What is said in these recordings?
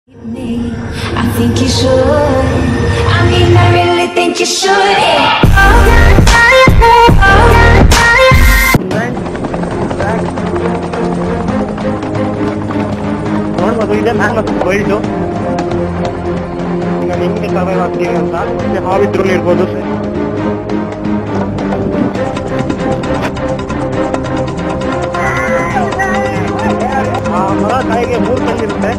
me. I think you should. I mean, I really think you should. Yeah. Oh, yeah, yeah, yeah. Oh, yeah, yeah, yeah. ನೋಡ್ಬೋದು ಇದೆ man wild ಈಗ ನಿಮಗೆ survive ಆಗ್ತೀವಿ ಅಂತ ಮತ್ತೆ ಹಾವಿದ್ರು ಇರ್ಬೋದು ಆ ಮರ ಕಾಯಿಗೆ ಮೂರು ಕಣ್ಣಿರುತ್ತೆ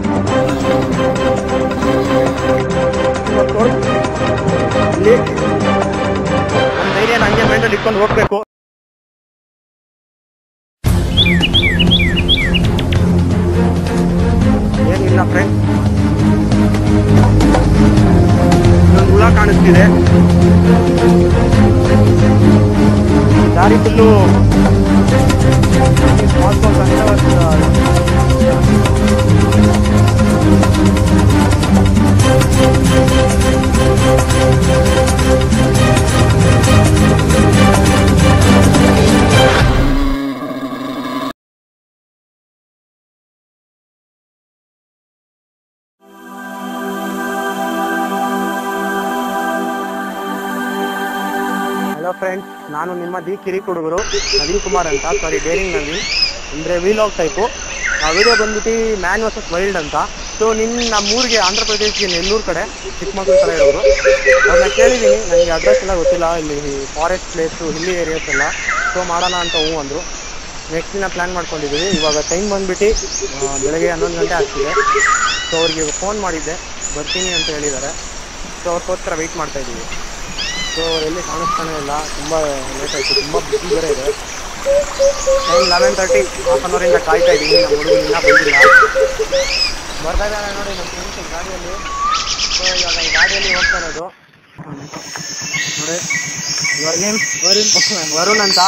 ಇವತ್ತು ತೋರ್ಸ್ತೀನಿ. ಇಲ್ಲಿ ನಮ್ಮ ಧೈರ್ಯನ ಹಂಗೆ ಮೈಂಡಲ್ಲಿ ಇಟ್ಕೊಂಡು ಹೋಗ್ಬೇಕು ಏನಿಲ್ಲ ಫ್ರೆಂಡ್ ಒಂದು ಹುಳ ಕಾಣಿಸ್ತಿದೆ ದಾರಿ ಫುಲ್ಲು ಹಲೋ ಫ್ರೆಂಡ್ಸ್ ನಾನು ನಿಮ್ಮ ದಿ ಕಿರಿ ಹುಡುಗರು ನವೀನ್ ಕುಮಾರ್ ಅಂತ ಸಾರಿ ಡೇರಿಂಗ್ ನವೀನ್ ಅಂದರೆ ವೀಲಾಗ್ ಟೈಪು ಆ ವಿಡಿಯೋ ಬಂದ್ಬಿಟ್ಟು ಮ್ಯಾನ್ ವರ್ಸಸ್ ವೈಲ್ಡ್ ಅಂತ ಸೊ ನಿನ್ನ ನಮ್ಮ ಊರಿಗೆ ಆಂಧ್ರ ಪ್ರದೇಶಕ್ಕೆ ನೆಲ್ಲೂರು ಕಡೆ ಚಿಕ್ಕಮಗಳೂರು ಕಡೆ ಇರೋರು ಅವ್ರನ್ನ ಕೇಳಿದ್ದೀನಿ ನನಗೆ ಅಡ್ರೆಸ್ ಎಲ್ಲ ಗೊತ್ತಿಲ್ಲ ಇಲ್ಲಿ ಫಾರೆಸ್ಟ್ ಪ್ಲೇಸು ಹಿಲ್ಲಿ ಏರಿಯಾಸ್ ಎಲ್ಲ ಸೊ ಮಾಡೋಣ ಅಂತ ಹ್ಞೂ ಅಂದರು ನೆಕ್ಸ್ಟ್ ದಿನ ಪ್ಲ್ಯಾನ್ ಮಾಡ್ಕೊಂಡಿದ್ದೀವಿ ಇವಾಗ ಟೈಮ್ ಬಂದ್ಬಿಟ್ಟು ಆ, ಬೆಳಗ್ಗೆ ಹನ್ನೊಂದು ಗಂಟೆ ಆಗ್ತಿದೆ ಸೊ ಅವ್ರಿಗೆ ಫೋನ್ ಮಾಡಿದ್ದೆ ಬರ್ತೀನಿ ಅಂತ ಹೇಳಿದ್ದಾರೆ ಸೊ ಅವ್ರಿಗೋಸ್ಕರ ವೆಯ್ಟ್ ಮಾಡ್ತಾ ಇದ್ದೀವಿ ಸೊ ಎಲ್ಲಿ ಕಾಣಿಸ್ತಾನೆ ಇಲ್ಲ ತುಂಬ ಲೇಟ್ ಆಯಿತು ತುಂಬ ಬಿಸಿ ಬೇರೆ ಇದೆ ಟೈಮ್ ಲೆವೆನ್ ತರ್ಟಿ ಹಾಫ್ ಅನ್ ಅವರಿಂದ ಕಾಯ್ತಾ ಇದ್ದೀನಿ ನಮ್ಮ ಹುಡುಗ ಇನ್ನೂ ಬಂದಿಲ್ಲ ಬರ್ತಾ ಇದ್ದಾನೆ ನೋಡಿ ನಮ್ಮ ಫ್ರೆಂಡ್ಸ್ ಗಾಡಿಯಲ್ಲಿ ಸೊ ಇವಾಗ ಈ ಗಾಡಿಯಲ್ಲಿ ಹೋಗ್ತಾ ಇರೋದು ನೋಡಿ ಇವ್ರ ನೇಮ್ ವರುಣ್ ವರುಣ್ ಅಂತ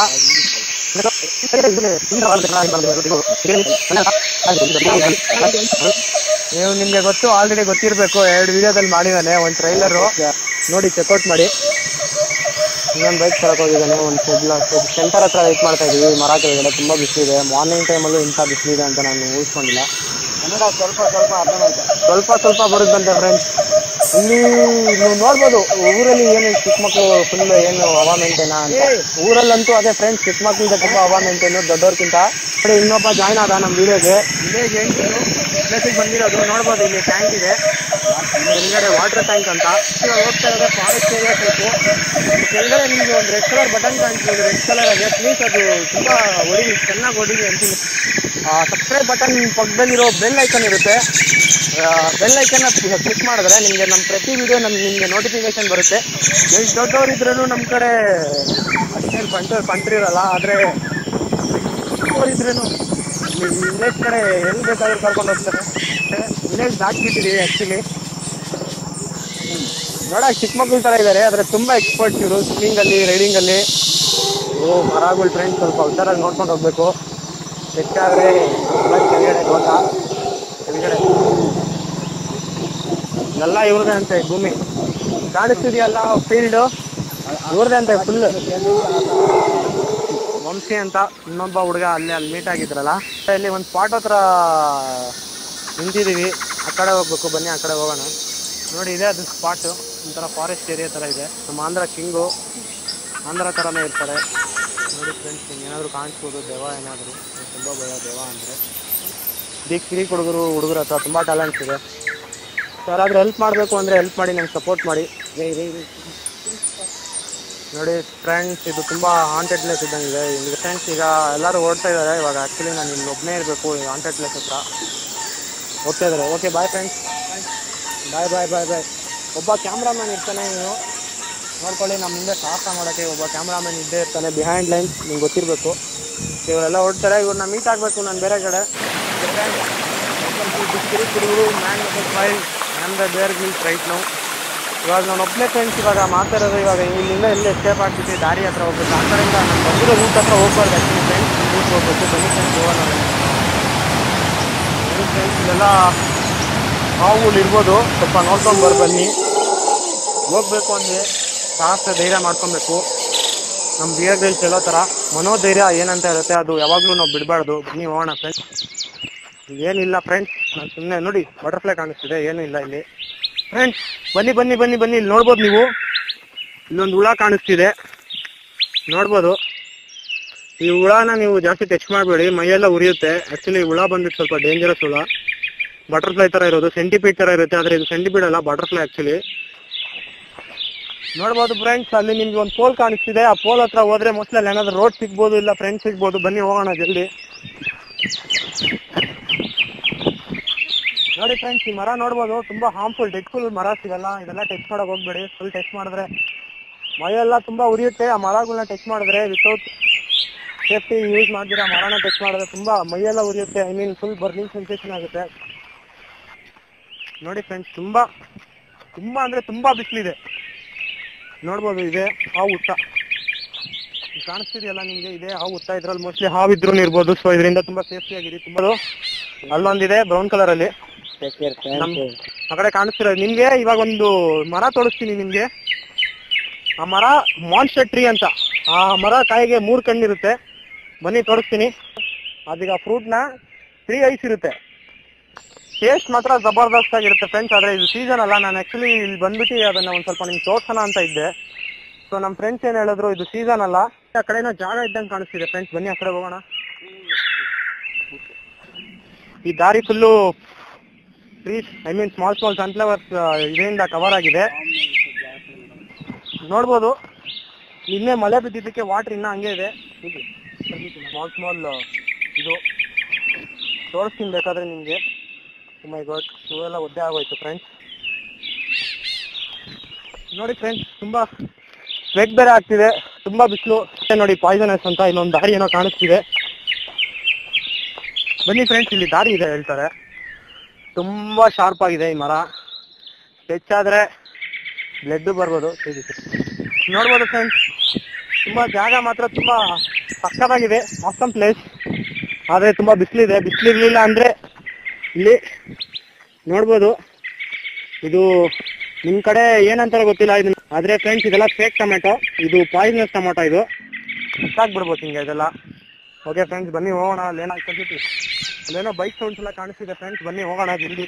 ನೀವು ನಿಮಗೆ ಗೊತ್ತು ಆಲ್ರೆಡಿ ಗೊತ್ತಿರಬೇಕು ಎರಡು ವಿಡಿಯೋದಲ್ಲಿ ಮಾಡಿದ್ದಾನೆ ಒಂದು ಟ್ರೈಲರು ನೋಡಿ ಚೆಕ್ಔಟ್ ಮಾಡಿ ಇನ್ನೊಂದು ಬೈಕ್ ತರಕ್ ಹೋಗಿದ್ದಾನೆ ಒಂದು ಶೆಡ್ಲ ಸೆಂಟರ್ ಹತ್ರ ವೆಯ್ಟ್ ಮಾಡ್ತಾ ಇದೀವಿ ಮರ ಕೆಳಗಡೆ ತುಂಬ ಬಿಸಿಲಿದೆ ಮಾರ್ನಿಂಗ್ ಟೈಮಲ್ಲೂ ಇಂಥ ಬಿಸಿಲಿದೆ ಅಂತ ನಾನು ಊಹಿಸ್ಕೊಂಡಿಲ್ಲ ಕನ್ನಡ ಸ್ವಲ್ಪ ಸ್ವಲ್ಪ ಅರ್ಥ ಸ್ವಲ್ಪ ಸ್ವಲ್ಪ ಬರುತ್ತಂತೆ ಫ್ರೆಂಡ್ಸ್ ಇಲ್ಲಿ ನೀವು ನೋಡ್ಬೋದು ಊರಲ್ಲಿ ಏನು ಚಿಕ್ಕ ಮಕ್ಕಳು ಫುಲ್ ಏನು ಹವಾ ಮೇಂಟೈನ ಅಂತ ಊರಲ್ಲಂತೂ ಅದೇ ಫ್ರೆಂಡ್ಸ್ ಚಿಕ್ಕ ಮಕ್ಕಳಿಂದ ತುಂಬ ಹವಾ ಮೇಂಟೈನು ದೊಡ್ಡವ್ರಕ್ಕಿಂತ ಕಡೆ ಇನ್ನೊಬ್ಬ ಜಾಯ್ನ್ ಆದ ನಮ್ಮ ವಿಡಿಯೋಗೆ ವಿಲೇಜ್ ಎಂಟು ಪ್ಲೇಸಿಗೆ ಬಂದಿರೋದು ನೋಡ್ಬೋದು ಇಲ್ಲಿ ಟ್ಯಾಂಕ್ ಇದೆ ಕೆಳಗಡೆ ವಾಟರ್ ಟ್ಯಾಂಕ್ ಅಂತ ಇವಾಗ ಹೋಗ್ತಾ ಇರೋದು ಫಾರೆಸ್ಟ್ ಏರಿಯಾ ಟೈಪು ಕೆಳಗಡೆ ನಿಮಗೆ ಒಂದು ರೆಡ್ ಕಲರ್ ಬಟನ್ ಕಾಣಿಸ್ಬೋದು ರೆಡ್ ಕಲರ್ ಆಗಿದೆ ಪ್ಲೀಸ್ ಅದು ತುಂಬ ಹೊಡಿಲಿ ಚೆನ್ನಾಗಿ ಹೊಡಿಲಿ ಅಂತೀನಿ ಸಬ್ಸ್ಕ್ರೈಬ್ ಬಟನ್ ಪಕ್ಕದಲ್ಲಿರೋ ಬೆಲ್ ಐಕನ್ ಇರುತ್ತೆ ಬೆಲ್ ಐಕನ್ನ ಕ್ಲಿಕ್ ಮಾಡಿದ್ರೆ ನಿಮಗೆ ನಮ್ಮ ಪ್ರತಿ ವಿಡಿಯೋ ನಮ್ಮ ನಿಮಗೆ ನೋಟಿಫಿಕೇಶನ್ ಬರುತ್ತೆ ಎಷ್ಟು ದೊಡ್ಡವರಿದ್ರೂ ನಮ್ಮ ಕಡೆ ಅಷ್ಟೇನು ಪಂಚ ಪಂಟ್ರಿರಲ್ಲ ಆದರೆ ಚಿಕ್ಕವರಿದ್ರೂ ವಿಲೇಜ್ ಕಡೆ ಎಲ್ಲಿ ಬೇಕಾದ್ರೂ ಕರ್ಕೊಂಡು ಹೋಗ್ತಾರೆ ವಿಲೇಜ್ ದಾಟ್ಬಿಟ್ಟಿದ್ದೀವಿ ಆ್ಯಕ್ಚುಲಿ ನೋಡಕ್ ಚಿಕ್ಕ ಮಕ್ಳ ಥರ ಇದ್ದಾರೆ ಆದರೆ ತುಂಬ ಎಕ್ಸ್ಪರ್ಟ್ಸ್ ಇವರು ಸ್ವಿಮ್ಮಿಂಗಲ್ಲಿ ರೈಡಿಂಗಲ್ಲಿ ಓ ಮರಗಳು ಫ್ರೆಂಡ್ಸ್ ಸ್ವಲ್ಪ ಹುಷಾರಾಗಿ ನೋಡ್ಕೊಂಡು ಹೋಗ್ಬೇಕು ಹೆಚ್ಚಾದರೆ ಎಲ್ಲ ಕೆಳಗಡೆ ತೋಟ ಕೆಳಗಡೆ ಎಲ್ಲ ಇವ್ರದೇ ಅಂತೆ ಭೂಮಿ ಕಾಣಿಸ್ತಿದೆಯಲ್ಲ ಫೀಲ್ಡು ಇವ್ರದೇ ಅಂತೆ ಫುಲ್ ವಂಶಿ ಅಂತ ಇನ್ನೊಬ್ಬ ಹುಡುಗ ಅಲ್ಲಿ ಅಲ್ಲಿ ಮೀಟ್ ಆಗಿದ್ರಲ್ಲ ಇಲ್ಲಿ ಒಂದು ಸ್ಪಾಟ್ ಹತ್ರ ನಿಂತಿದ್ದೀವಿ ಆ ಕಡೆ ಹೋಗ್ಬೇಕು ಬನ್ನಿ ಆ ಕಡೆ ಹೋಗೋಣ ನೋಡಿ ಇದೆ ಅದು ಸ್ಪಾಟು ಒಂಥರ ಫಾರೆಸ್ಟ್ ಏರಿಯಾ ಥರ ಇದೆ ನಮ್ಮ ಆಂಧ್ರ ಕಿಂಗು ಆಂಧ್ರ ಥರನೇ ಇರ್ತಾರೆ ನೋಡಿ ಫ್ರೆಂಡ್ಸ್ ನಿಮ್ಗೆ ಏನಾದರೂ ಕಾಣಿಸ್ಬೋದು ದೆವ ಏನಾದರೂ ತುಂಬ ಭಯ ದೆವ ಅಂದರೆ ದೀಕ್ ಕಿರಿ ಹುಡುಗರು ಹುಡುಗರ ಹತ್ರ ತುಂಬ ಟ್ಯಾಲೆಂಟ್ಸ್ ಇದೆ ಯಾರಾದರೂ ಹೆಲ್ಪ್ ಮಾಡಬೇಕು ಅಂದರೆ ಹೆಲ್ಪ್ ಮಾಡಿ ನಂಗೆ ಸಪೋರ್ಟ್ ಮಾಡಿ ನೋಡಿ ಫ್ರೆಂಡ್ಸ್ ಇದು ತುಂಬ ಹಾಂಟೆಡ್ ಪ್ಲೇಸ್ ಇದ್ದಂಗಿದೆ ಇಲ್ಲಿ ಫ್ರೆಂಡ್ಸ್ ಈಗ ಎಲ್ಲರೂ ಓಡ್ತಾ ಇದ್ದಾರೆ ಇವಾಗ ಆ್ಯಕ್ಚುಲಿ ನಾನು ಇಲ್ಲಿ ಒಬ್ಬನೇ ಇರಬೇಕು ಈ ಹಾಂಟೆಡ್ ಪ್ಲೇಸ್ ಹತ್ರ ಹೋಗ್ತಾ ಇದ್ದಾರೆ ಓಕೆ ಬಾಯ್ ಫ್ರೆಂಡ್ಸ್ ಬಾಯ್ ಬಾಯ್ ಬಾಯ್ ಬಾಯ್ ಒಬ್ಬ ಕ್ಯಾಮ್ರಾಮನ್ ಇರ್ತಾನೆ ನೀವು ನೋಡ್ಕೊಳ್ಳಿ ನಮ್ಮ ಮುಂದೆ ಸಾಹಸ ಮಾಡೋಕ್ಕೆ ಒಬ್ಬ ಕ್ಯಾಮ್ರಾಮನ್ ಇದ್ದೇ ಇರ್ತಾನೆ ಬಿಹೈಂಡ್ ಲೈನ್ಸ್ ನಿಮ್ಗೆ ಗೊತ್ತಿರಬೇಕು ಇವರೆಲ್ಲ ಓಡ್ತಾರೆ ಇವ್ರನ್ನ ಮೀಟ್ ಆಗಬೇಕು ನಾನು ಬೇರೆ ಕಡೆ ಹುಡುಗರು man wild man the Bear Grylls right ನಾವು ಇವಾಗ ನಾನು ಒಬ್ಬನೇ ಫ್ರೆಂಡ್ಸ್ ಇವಾಗ ಮಾತಾಡೋದು ಇವಾಗ ಇಲ್ಲಿಂದ ಎಲ್ಲಿ ಎಸ್ಕೇಪ್ ಆಗ್ಬಿಟ್ಟು ದಾರಿ ಹತ್ರ ಹೋಗ್ಬೇಕು ಆ ಕಡೆಯಿಂದ ನಾನು ಬಂದಿರೋ ರೂಟ್ ಹತ್ರ ಹೋಗ್ಬಾರ್ದು ಆ್ಯಕ್ಚುಲಿ ಫ್ರೆಂಡ್ಸ್ ರೂಟ್ ಹೋಗ್ಬೇಕು ಬನ್ನಿ ಫ್ರೆಂಡ್ಸ್ ಹೋಗೋಣ ಫ್ರೆಂಡ್ಸ್ ಇಲ್ಲೆಲ್ಲ ಹಾವುಗಳು ಇರ್ಬೋದು ಸ್ವಲ್ಪ ನೋಡ್ಕೊಂಡು ಬರ್ ಬನ್ನಿ ಹೋಗ್ಬೇಕು ಅಂದರೆ ಸಾಹಸ ಧೈರ್ಯ ಮಾಡ್ಕೊಬೇಕು ನಮ್ಮ ಬಿಯರ್ದಲ್ಲಿ ಹೇಳೋ ಥರ ಮನೋಧೈರ್ಯ ಏನಂತ ಇರುತ್ತೆ ಅದು ಯಾವಾಗಲೂ ನಾವು ಬಿಡಬಾರ್ದು ಬನ್ನಿ ಹೋಗೋಣ ಫ್ರೆಂಡ್ಸ್ ಏನಿಲ್ಲ ಫ್ರೆಂಡ್ಸ್ ನಾನು ಸುಮ್ಮನೆ ನೋಡಿ ಬಟರ್ಫ್ಲೈ ಕಾಣಿಸ್ತಿದೆ ಏನೂ ಇಲ್ಲ ಇಲ್ಲಿ ಫ್ರೆಂಡ್ಸ್ ಬನ್ನಿ ಬನ್ನಿ ಬನ್ನಿ ಬನ್ನಿ ಇಲ್ಲಿ ನೋಡ್ಬೋದು ನೀವು ಇಲ್ಲೊಂದು ಹುಳ ಕಾಣಿಸ್ತಿದೆ ನೋಡ್ಬೋದು ಈ ಹುಳನ ನೀವು ಜಾಸ್ತಿ ಟಚ್ ಮಾಡಬೇಡಿ ಮೈಯೆಲ್ಲ ಉರಿಯುತ್ತೆ ಆಕ್ಚುಲಿ ಹುಳ ಬಂದ್ಬಿಟ್ಟು ಸ್ವಲ್ಪ ಡೇಂಜರಸ್ ಹುಳ ಬಟರ್ಫ್ಲೈ ತರ ಇರೋದು ಸೆಂಟಿಪೀಡ್ ತರ ಇರುತ್ತೆ ಆದ್ರೆ ಇದು ಸೆಂಟಿಪೀಡ್ ಅಲ್ಲ ಬಟರ್ಫ್ಲೈ ಆಕ್ಚುಲಿ ನೋಡ್ಬೋದು ಫ್ರೆಂಡ್ಸ್ ಅಲ್ಲಿ ನಿಮ್ಗೆ ಒಂದು ಪೋಲ್ ಕಾಣಿಸ್ತಿದೆ ಆ ಪೋಲ್ ಹತ್ರ ಹೋದ್ರೆ ಮೋಸ್ಟ್ಲಿ ಅಲ್ಲಿ ಏನಾದ್ರು ರೋಡ್ ಸಿಗ್ಬೋದು ಇಲ್ಲ ಫ್ರೆಂಡ್ಸ್ ಸಿಗ್ಬೋದು ಬನ್ನಿ ಹೋಗೋಣ ಜಲ್ದಿ ನೋಡಿ ಫ್ರೆಂಡ್ಸ್ ಈ ಮರ ನೋಡ್ಬೋದು ತುಂಬಾ ಹಾರ್ಮ್ಫುಲ್ ಡೆಡ್ಫುಲ್ ಮರ ಸಿಗಲ್ಲ ಇದೆಲ್ಲ ಟೆಸ್ಟ್ ಮಾಡಕ್ ಹೋಗ್ಬೇಡಿ ಫುಲ್ ಟೆಸ್ಟ್ ಮಾಡಿದ್ರೆ ಮೈಯೆಲ್ಲ ತುಂಬಾ ಉರಿಯುತ್ತೆ ಆ ಮರಗಳನ್ನ ಟೆಸ್ಟ್ ಮಾಡಿದ್ರೆ ವಿತೌಟ್ ಸೇಫ್ಟಿ ಯೂಸ್ ಮಾಡ್ದಿರಾ ಮರನ ಟೆಸ್ಟ್ ಮಾಡಿದ್ರೆ ತುಂಬಾ ಮೈಯೆಲ್ಲ ಉರಿಯುತ್ತೆ I mean full burning sensation ಆಗುತ್ತೆ ನೋಡಿ ಫ್ರೆಂಡ್ಸ್ ತುಂಬಾ ತುಂಬಾ ಅಂದ್ರೆ ತುಂಬಾ ಬಿಸಿಲಿದೆ ನೋಡ್ಬೋದು ಇದೆ ಹಾವು ಹುತ್ತ ಇದು ಕಾಣಿಸ್ತಿದೆಯಲ್ಲ ನಿಮ್ಗೆ ಇದೆ ಹಾವು ಹುತ್ತ ಇದ್ರಲ್ಲಿ ಮೋಸ್ಟ್ಲಿ ಹಾವು ಇದ್ರೂ ಇರ್ಬೋದು ಸೊ ಇದರಿಂದ ತುಂಬಾ ಸೇಫ್ಟಿ ಆಗಿರಿ ತುಂಬಾ ಅಲ್ಲೊಂದಿದೆ ಬ್ರೌನ್ ಕಲರ್ ಅಲ್ಲಿ ನಮ್- ಆ ಕಡೆ ಕಾಣಿಸ್ತಿರೋದು ನಿಮ್ಗೆ ಇವಾಗ ಒಂದು ಮರ ತೋರಿಸ್ತೀನಿ ನಿಮ್ಗೆ ಆ ಮರ ಮಾನ್ಸ್ಟರ್ ಟ್ರೀ ಅಂತ ಆ ಮರ ಕಾಯಿಗೆ ಮೂರ್ ಕಣ್ಣಿರುತ್ತೆ ಬನ್ನಿ ತೋರಿಸ್ತೀನಿ ಅದೀಗ ಫ್ರೂಟ್ ನ ತ್ರೀ ಐಸ್ ಇರುತ್ತೆ ಟೇಸ್ಟ್ ಮಾತ್ರ ಜಬರ್ದಸ್ತ್ ಆಗಿರುತ್ತೆ ಫ್ರೆಂಡ್ಸ್ ಆದ್ರೆ ಇದು ಸೀಸನ್ ಅಲ್ಲ ನಾನು ಆಕ್ಚುಲಿ ಇಲ್ಲಿ ಬಂದ್ಬಿಟ್ಟು ಅದನ್ನ ಒಂದ್ ಸ್ವಲ್ಪ ನಿಮ್ಗೆ ತೋರ್ಸೋಣ ಅಂತ ಇದ್ದೆ ಸೊ ನಮ್ಮ ಫ್ರೆಂಡ್ಸ್ ಏನ್ ಹೇಳಿದ್ರು ಇದು ಸೀಸನ್ ಅಲ್ಲ ಆ ಕಡೆನೋ ಜಾಗ ಇದ್ದಂಗೆ ಕಾಣಿಸ್ತಿದೆ ಫ್ರೆಂಡ್ಸ್ ಬನ್ನಿ ಆ ಕಡೆ ಹೋಗೋಣ ಈ ದಾರಿ full trees I mean small small sunflowers ಇದರಿಂದ ಕವರ್ ಆಗಿದೆ ನೋಡ್ಬೋದು ನಿನ್ನೆ ಮಳೆ ಬಿದ್ದಿದ್ದಕ್ಕೆ ವಾಟರ್ ಇನ್ನ ಹಂಗೆ ಇದೆ ಸ್ಮಾಲ್ ಸ್ಮಾಲ್ ಇದು ತೋರಿಸ್ತೀನಿ ಬೇಕಾದ್ರೆ ನಿಮ್ಗೆ ಮೈ ಗಾಡ್ ಇವೆಲ್ಲ ಒದ್ದೆ ಆಗೋಯ್ತು ಫ್ರೆಂಡ್ಸ್ ನೋಡಿ ಫ್ರೆಂಡ್ಸ್ ತುಂಬಾ ಸ್ವೆಟ್ ಬೇರೆ ಆಗ್ತಿದೆ ತುಂಬಾ ಬಿಸಿಲು ನೋಡಿ ಪಾಯ್ಸನಸ್ ಅಂತ ಇಲ್ಲೊಂದು ದಾರಿ ಏನೋ ಕಾಣಿಸ್ತಿದೆ ಬನ್ನಿ ಫ್ರೆಂಡ್ಸ್ ಇಲ್ಲಿ ದಾರಿ ಇದೆ ಹೇಳ್ತಾರೆ ತುಂಬಾ ಶಾರ್ಪ್ ಆಗಿದೆ ಈ ಮರ ಹೆಚ್ಚಾದ್ರೆ ಬ್ಲಡ್ ಬರ್ಬೋದು ಸೇರಿಸಿ ನೋಡ್ಬೋದು ಫ್ರೆಂಡ್ಸ್ ತುಂಬಾ ಜಾಗ ಮಾತ್ರ ತುಂಬಾ ಪಕ್ಕದಾಗಿದೆ ಆಸಮ್ ಪ್ಲೇಸ್ ಆದ್ರೆ ತುಂಬಾ ಬಿಸಿಲಿದೆ ಬಿಸಿಲಿರ್ಲಿಲ್ಲ ಅಂದ್ರೆ ಇಲ್ಲಿ ನೋಡ್ಬೋದು ಇದು ನಿಮ್ ಕಡೆ ಏನಂತಾರೋ ಗೊತ್ತಿಲ್ಲ ಇದು ಆದ್ರೆ ಫ್ರೆಂಡ್ಸ್ ಇದೆಲ್ಲ ಫೇಕ್ ಟೊಮೆಟೊ ಇದು ಪಾಯ್ಸನಸ್ ಟೊಮೆಟೊ ಇದು ಬಿಡ್ಬೋದು ಹಿಂಗೆ ಇದೆಲ್ಲ ಓಕೆ ಫ್ರೆಂಡ್ಸ್ ಬನ್ನಿ ಹೋಗೋಣ ಅಲ್ಲಿ ಏನಾಗ್ತದೆ ಅಲ್ಲೇನೋ ಬೈಕ್ ಸೌಂಡ್ಸ್ ಎಲ್ಲ ಕಾಣಿಸ್ತಿದೆ ಫ್ರೆಂಡ್ಸ್ ಬನ್ನಿ ಹೋಗೋಣ ಜಲ್ದಿ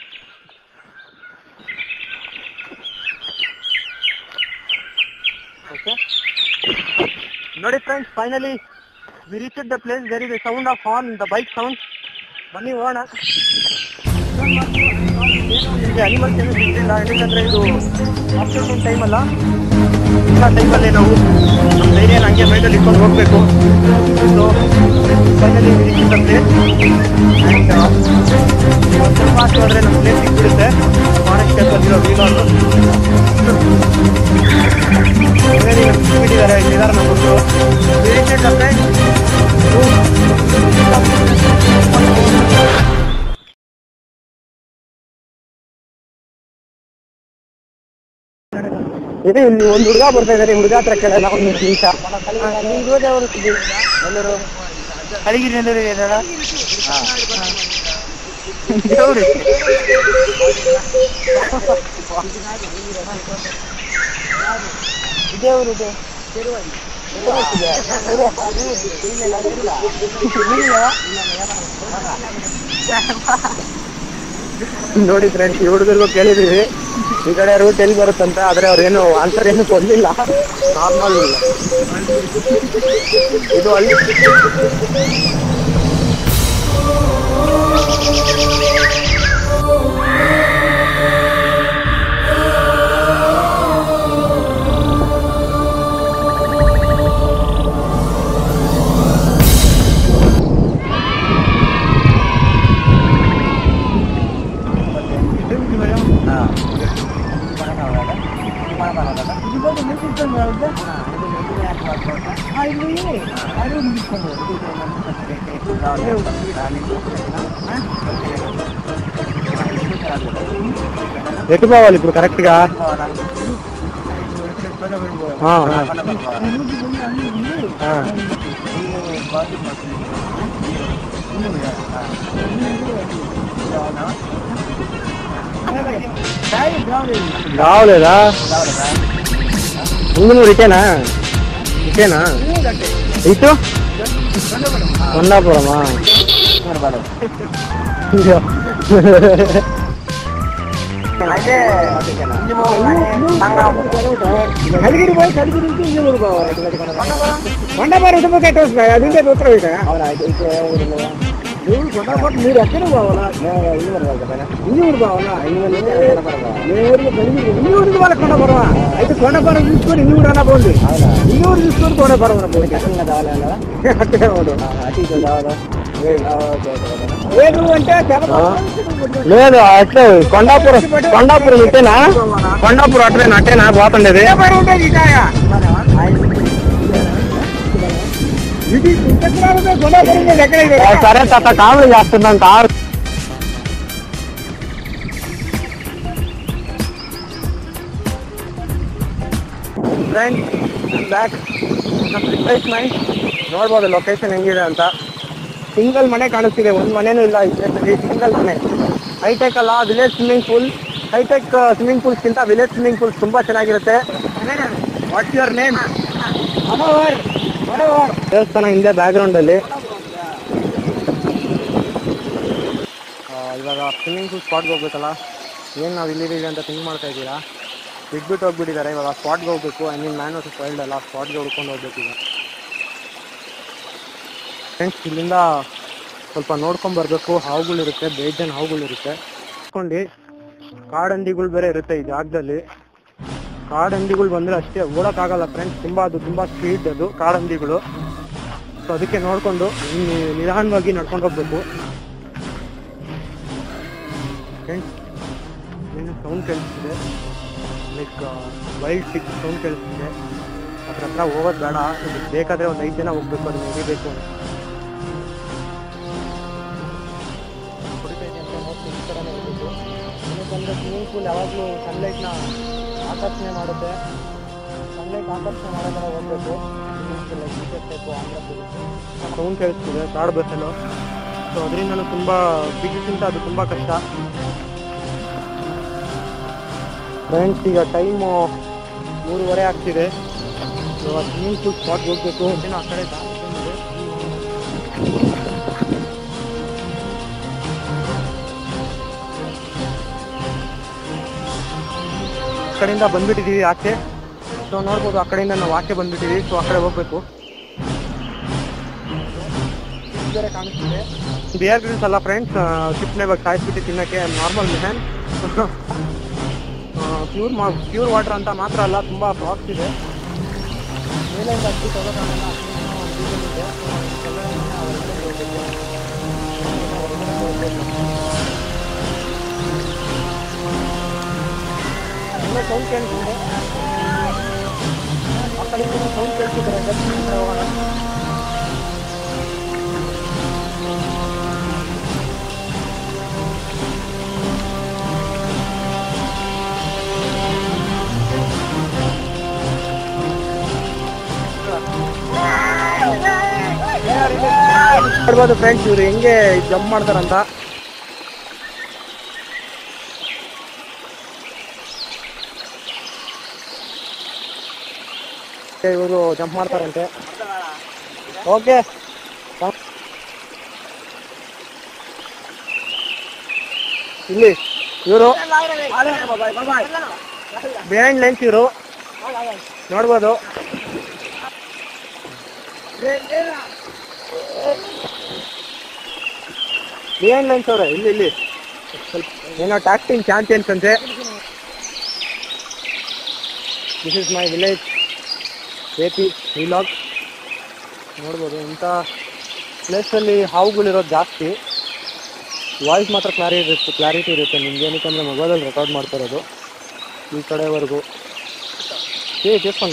ಓಕೆ ನೋಡಿ friends finally we reach the place there is a sound of horn the bike sound ಬನ್ನಿ ಹೋಗೋಣ ನಿಮಗೆ ಅನಿಮಲ್ಸ್ ಏನು ಸಿಗ್ತಿಲ್ಲ ಯಾಕಂದ್ರೆ ಇದು ಆಫ್ಟರ್ನೂನ್ ಟೈಮ್ ಅಲ್ಲ ಇಂಥ ಟೈಮಲ್ಲಿ ನಾವು ನಮ್ಮ ಧೈರ್ಯನ ಹಂಗೆ ಮೈಂಡಲ್ಲಿ ಇಟ್ಕೊಂಡು ಹೋಗಬೇಕು so finally we reach the place and ಸ್ವಲ್ಪ ಆಚೆ ಹೋದ್ರೆ ನಮ್ಮ ಪ್ಲೇಸ್ ಸಿಕ್ಬಿಡುತ್ತೆ ಫಾರೆಸ್ಟ್ ಟೈಪಲ್ಲಿರೋ ವೀಲನ್ನು ಬಿಟ್ಟಿದ್ದಾರೆ ಇಲ್ಲಿದ್ದಾರೆ ನಮ್ಮ ಹುಡುಗರು ವಿ ರೀಚ್ ದ ಪ್ಲೇಸ್ ಇದೆ ಇಲ್ಲಿ ಒಂದು ಹುಡುಗ ಬರ್ತಾ ಇದ್ದಾರೆ ಹುಡುಗ ಹತ್ರ ಕೇಳಲ್ಲ ಒಂದು ನಿಮಿಷ ಎಲ್ಲರೂ ಕಲಿಗಿರಿ ಎಲ್ಲರೂ ಇದ್ದಾರ ಇದೇ ಊರು ಇದೆ ನೋಡಿ ಫ್ರೆಂಡ್ಸ್ ಈ ಹುಡುಗರಿಗೂ ಕೇಳಿದೀವಿ ಈ ಕಡೆ ರೂಟ್ ಎಲ್ಲಿ ಬರುತ್ತಂತ ಆದ್ರೆ ಅವ್ರೇನು ಆನ್ಸರ್ ಏನು ಕೊಡ್ಲಿಲ್ಲ ನಾರ್ಮಲ್ ಇದು ಅಲ್ಲಿ ఎటు పోవాలి ఇప్పుడు కరెక్ట్ గా ఆ, ఆ. ఆ. రావలేదా ముందు నువ్వు ఇటేనా ఇటేనా ఇటు కొండాపురమా కలిగిరి పోయి కలిగిరి నుంచి ఇంజి ఊరుకోవాలి కొండపారు ఇటు పోయి టోస్ అది ఉంటే ఉత్తరం ఇక నువ్వు కొండపాటు మీరు ఎక్కడ పోవాలా ఇంజి ఊరు పోవాలా నేరుగా కలిగిరి ఇంజి ఊరికి వాళ్ళ కొండపురమా అయితే కొండపురం తీసుకొని ఇంజి ఊరు అన్నా పోండి ఇంజి ఊరు తీసుకొని కొండపురం అన్నా పోండి అట్టే పోదు. లేదు అంటే లేదు అట్లే కొండాపురం కొండాపురం ఇట్టేనా కొండాపురం అట్లేనా అట్టేనా పోతుండేది సరే తాత కామెడీ చేస్తున్నాం కారు ಫ್ರೆಂಡ್ಸ್ ಬ್ಯಾಕ್ ರಿಪ್ಲೇಸ್ಮೆಂಟ್ ನೋಡ್ಬೋದು ಲೊಕೇಶನ್ ಹೆಂಗಿದೆ ಅಂತ ಸಿಂಗಲ್ ಮನೆ ಕಾಣಿಸ್ತಿದೆ ಒಂದು ಮನೆನೂ ಇಲ್ಲ ಈ ಪ್ಲೇಸಲ್ಲಿ ಸಿಂಗಲ್ ಮನೆ ಹೈಟೆಕ್ ಅಲ್ಲ village swimming pool hitech swimming ಪೂಲ್ಸ್ಗಿಂತ ವಿಲೇಜ್ ಸ್ವಿಮ್ಮಿಂಗ್ ಪೂಲ್ಸ್ ತುಂಬ ಚೆನ್ನಾಗಿರುತ್ತೆ ವಾಟ್ಸ್ ಯುವರ್ ನೇಮ್ ದೇವಸ್ಥಾನ ಹಿಂದೆ ಬ್ಯಾಕ್ಗ್ರೌಂಡಲ್ಲಿ ಇವಾಗ ಸ್ವಿಮ್ಮಿಂಗ್ ಪೂಲ್ ಸ್ಪಾಟ್ಗೆ ಹೋಗ್ಬೇಕಲ್ಲ ಏನು ನಾವು ಇಲ್ಲಿದ್ದೀವಿ ಅಂತ ಥಿಂಕ್ ಮಾಡ್ತಾ ಇದ್ದೀರಾ ಬಿಟ್ಬಿಟ್ಟು ಹೋಗ್ಬಿಟ್ಟಿದ್ದಾರೆ ಇವಾಗ ಸ್ಪಾಟ್ಗೆ ಹೋಗ್ಬೇಕು I mean man versus wild ಅಲ್ಲ ಸ್ಪಾಟ್ಗೆ ಹುಡ್ಕೊಂಡು ಹೋಗ್ಬೇಕು ಈಗ ಫ್ರೆಂಡ್ಸ್ ಇಲ್ಲಿಂದ ಸ್ವಲ್ಪ ನೋಡ್ಕೊಂಡ್ ಬರಬೇಕು ಹಾವುಗಳಿರುತ್ತೆ ಬೇಜಾನ್ ಹಾವುಗಳಿರುತ್ತೆ ನೋಡ್ಕೊಂಡು ಕಾಡಂದಿಗಳು ಬೇರೆ ಇರುತ್ತೆ ಈ ಜಾಗದಲ್ಲಿ ಕಾಡಂದಿಗಳು ಬಂದ್ರೆ ಅಷ್ಟೇ ಓಡಕ್ಕಾಗಲ್ಲ ಫ್ರೆಂಡ್ಸ್ ತುಂಬಾ ಅದು ತುಂಬಾ ಸ್ಪೀಡ್ ಅದು ಕಾಡಂದಿಗಳು ಸೊ ಅದಕ್ಕೆ ನೋಡ್ಕೊಂಡು ನಿ- ನಿಧಾನವಾಗಿ ನಡ್ಕೊಂಡು ಹೋಗ್ಬೇಕು ಫ್ರೆಂಡ್ಸ್ ಏನು ಸೌಂಡ್ ಕೇಳಿಸ್ತಿದೆ ಲೈಕ್ ವೈಲ್ಡ್ ಸಿಕ್ ಸೌಂಡ್ ಕೇಳಿಸ್ತಿದೆ ಅದ್ರ ಹತ್ರ ಹೋಗೋದು ಬೇಡ ಇದಕ್ಕೆ ಬೇಕಾದ್ರೆ ಒಂದು ಐದು ಜನ ಹೋಗ್ಬೇಕು ಅದನ್ನ ಹಿಡಿಬೇಕು ಅಂತ ಹೊಡಿತಾ ಇದೆ ಅಂತ ನೋಡ್ತೀನಿ ಈ ಥರನೇ ಹೋಗ್ಬೇಕು ಏನಕ್ಕಂದ್ರೆ ಸ್ವಿಮ್ಮಿಂಗ್ ಪೂಲ್ ಯಾವಾಗಲೂ ಸನ್ಲೈಟ್ನ ಆಕರ್ಷಣೆ ಮಾಡುತ್ತೆ ಸನ್ಲೈಟ್ ಆಕರ್ಷಣೆ ಮಾಡೋ ಥರ ಹೋಗ್ಬೇಕು ಬೇಕು ಸೌಂಡ್ ಕೇಳಿಸ್ತಿದೆ ಕಾಡು ಬಸ್ಸಲ್ಲೂ ಸೊ ಅದರಿಂದ ತುಂಬ ಬಿಗಿಕ್ಕಿಂತ ಅದು ತುಂಬ ಕಷ್ಟ ಫ್ರೆಂಡ್ಸ್ ಈಗ ಟೈಮು ಮೂರುವರೆ ಆಗ್ತಿದೆ ಇವಾಗ ಸ್ವಿಮ್ಮಿಂಗ್ ಪೂಲ್ ಸ್ಪಾಟ್ಗೆ ಹೋಗ್ಬೇಕು ಏನೋ ಆ ಕಡೆ ದಾರಿ ಬಂದಿದೆ. ಆ ಕಡೆಯಿಂದ ಬಂದ್ಬಿಟ್ಟಿದೀವಿ ಆಚೆ ಸೊ ನೋಡ್ಬೋದು ಆ ಕಡೆಯಿಂದ ನಾವು ಆಚೆ ಬಂದ್ಬಿಟ್ಟಿದೀವಿ ಸೊ ಆ ಕಡೆ ಹೋಗ್ಬೇಕು Fish ಬೇರೆ ಕಾಣಿಸ್ತಿದೆ ಬಿಯರ್ ಗ್ರಿಲ್ಸ್ ಅಲ್ಲ ಫ್ರೆಂಡ್ಸ್ ಶಿಪ್ನ ಇವಾಗ ಸಾಯಿಸ್ಬಿಟ್ಟು ತಿನ್ನಕ್ಕೆ ನಾರ್ಮಲ್ ಮಿಹನ್ ಪ್ಯೂರ್ ಮಾ ಪ್ಯೂರ್ ವಾಟರ್ ಅಂತ ಮಾತ್ರ ಅಲ್ಲ ತುಂಬ ಫ್ರಾಕ್ಸ್ ಇದೆ ಮೇಲಿಂದ ಹತ್ತಿ ತಗೋತಾನಲ್ಲ ಇದೆ ಎಲ್ಲ ಸೌಂಡ್ ಕೇಳಿಸಿದೆ ಆ ಕಡೆಯಿಂದ ಸೌಂಡ್ ಕೇಳಿಸಿದ್ರೆ ಹೋಗೋಣ ನೋಡ್ಬೋದು ಫ್ರೆಂಡ್ಸ್ ಇವ್ರು ಹೆಂಗೆ ಜಂಪ್ ಮಾಡ್ತಾರಂತ ಇವರು ಜಂಪ್ ಮಾಡ್ತಾರಂತೆ ಓಕೆ ಇಲ್ಲಿ ಇವರು ಬಿಹೈಂಡ್ ಲೈನ್ಸ್ ಇವರು ನೋಡ್ಬೋದು ಬಿಹೈಂಡ್ ಲೈನ್ಸ್ ಅವ್ರೆ ಇಲ್ಲಿ ಇಲ್ಲಿ ಸ್ವಲ್ಪ ಏನೋ ಟ್ಯಾಕ್ಟಿಂಗ್ ಚಾಂಪಿಯನ್ಸ್ ಅಂತೆ this is my village A P vlog ನೋಡ್ಬೋದು ಇಂಥ ಪ್ಲೇಸಲ್ಲಿ ಹಾವುಗಳಿರೋದು ಜಾಸ್ತಿ ವಾಯ್ಸ್ ಮಾತ್ರ ಕ್ಲಾರಿಟಿ ಇರುತ್ತೆ ಕ್ಲಾರಿಟಿ ಇರುತ್ತೆ ನಿಮ್ಗೆ ಏನಕ್ಕಂದ್ರೆ ಮೊಬೈಲಲ್ಲಿ ರೆಕಾರ್ಡ್ ಮಾಡ್ತಾ ಇರೋದು ಈ ಕಡೆವರೆಗೂ ಏ ಕೇಳ್ಕೊಂಡ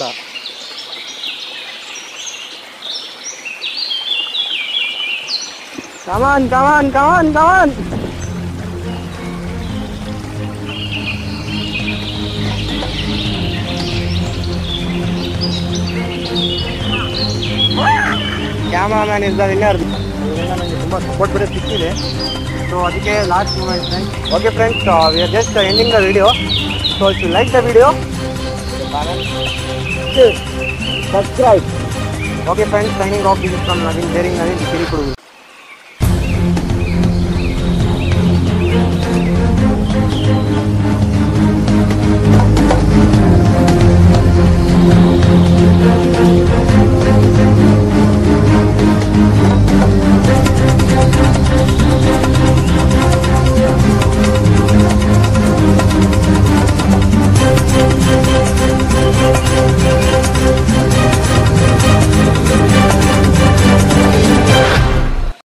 come on come on come on come on cameraman is the winner ಇದರಿಂದ ನನಗೆ ತುಂಬ ಸಪೋರ್ಟ್ ಬೇರೆ ಸಿಕ್ಕಿದೆ ಸೊ ಅದಕ್ಕೆ last moment friends okay friends we are just ending the video so if you like the video subscribe okay friends signing off this from Naveen bearing Naveen ಕಿರಿಕುಡು